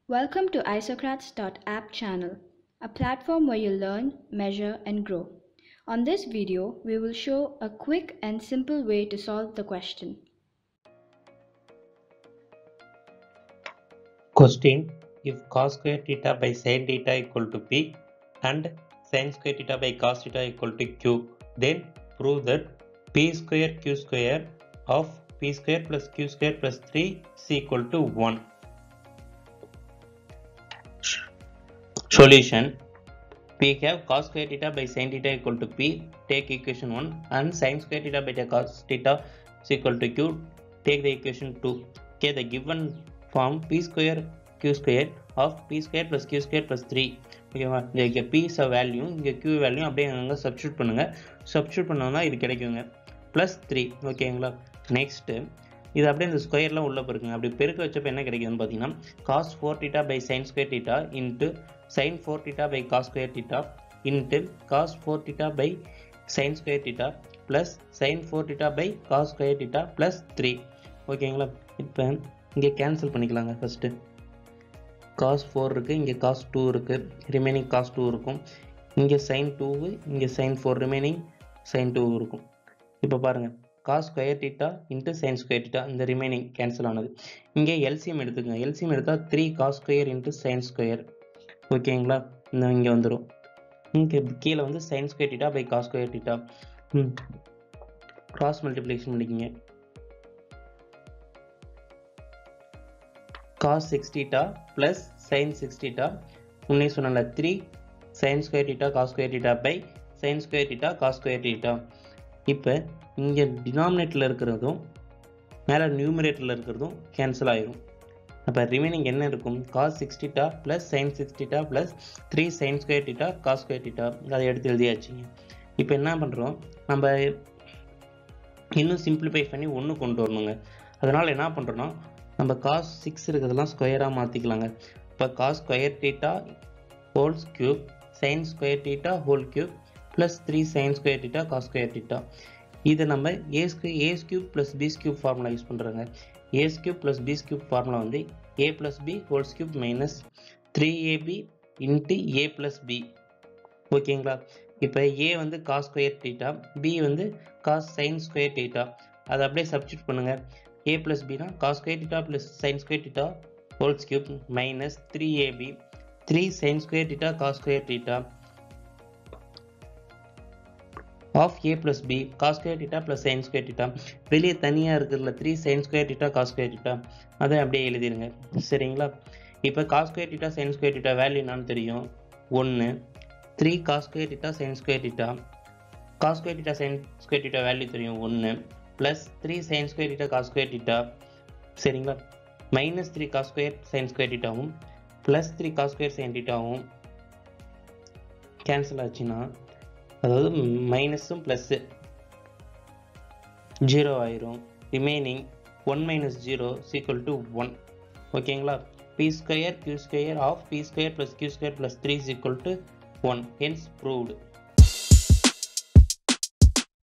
Welcome to Isocrats.app channel, a platform where you learn, measure, and grow. On this video, we will show a quick and simple way to solve the question. Question If cos square theta by sin theta equal to p and sin square theta by cos theta equal to q, then prove that p square q square of p square plus q square plus 3 is equal to 1. Solution We have cos square theta by sin theta equal to p, take equation 1 and sin square theta by the cos theta is equal to q, take the equation 2. Okay, the given form p square q square of p square plus q square plus 3 ஓகேவா இங்கே p is value இங்கே q value அப்படியே அங்கே substitute பண்ணுங்கள் substitute பண்ணோம்னா இது கிடைக்குங்க plus three ஓகேங்களா நெக்ஸ்ட்டு இது அப்படியே இந்த ஸ்கொயர்லாம் உள்ளே பெருக்குங்க அப்படி பெருக்க வச்சப்போ என்ன கிடைக்குதுன்னு பார்த்தீங்கன்னா cos four theta by sin square theta into sin four theta by cos square theta into cos four theta by sin square theta plus sin four theta by cos square theta plus three ஓகேங்களா இப்போ இங்கே cancel பண்ணிக்கலாங்க first cos four இருக்குது இங்கே cos two இருக்குது remaining cos two இருக்கும் இங்கே sin two இங்கே sin four remaining sin two இருக்கும் இப்போ பாருங்கள் cos square theta into sin square theta இந்த ரிமைனிங் கேன்சல் ஆனது இங்கே எல்சிஎம் எடுத்துக்கங்க எல்சிஎம் எடுத்தால் three cos square into sin square ஓகேங்களா இந்த இங்கே வந்துடும் இங்கே கீழே வந்து sin square theta by cos square theta ம் கிராஸ் மல்டிப்ளிகேஷன் பண்ணிக்கிங்க cos six theta plus sin six theta முன்னே சொன்னல three sin square theta cos square theta by sin square theta cos square theta இப்போ இங்கே டினாமினேட்டில் இருக்கிறதும் மேலே நியூமரேட்டரில் இருக்கிறதும் கேன்சல் ஆயிரும் அப்போ ரிமைனிங் என்ன இருக்கும் cos six theta plus sin six theta plus three sin square theta cos square theta அதை எடுத்து எழுதியாச்சுங்க இப்போ என்ன பண்ணுறோம் நம்ம இன்னும் சிம்பிளிஃபை பண்ணி ஒன்று கொண்டு வரணுங்க அதனால் என்ன பண்ணுறோன்னா நம்ம காஸ் சிக்ஸ் இருக்கிறதெல்லாம் ஸ்கொயராக மாற்றிக்கலாங்க இப்போ cos square theta whole's cube sin square theta whole cube plus three sin square theta cos square theta இதை நம்ம ஏ ஸ்கூ a's cube plus b's cube formula use பண்ணுறாங்க a's cube plus b's cube formula வந்து a plus b whole's cube minus three AB into a plus b ஓகேங்களா இப்போ a வந்து cos square theta b வந்து cos sin square theta அதை அப்படியே substitute பண்ணுங்கள் a plus b na cos square theta plus sin square theta whole cube minus 3ab 3 sin square theta cos square theta of a plus b cos square theta plus sin square theta வெளியே தனியாக இருக்கிறதுல three sin square theta cos square theta அதை அப்படியே எழுதிருங்க சரிங்களா இப்போ cos square theta sin square theta value என்னன்னு தெரியும் ஒன்று three cos square theta sin square theta cos square theta sin square theta value தெரியும் ஒன்று plus three sin square theta cos square theta சரிங்களா minus three cos square sin square டீட்டாவும் plus three cos square sin டீட்டாவும் cancel ஆச்சுன்னா அதாவது மைனஸும் ப்ளஸ்ஸு zero ஆயிரும் remaining one minus zero is equal to one ஓகேங்களா p square q square of p square plus q square plus three is equal to one hence proved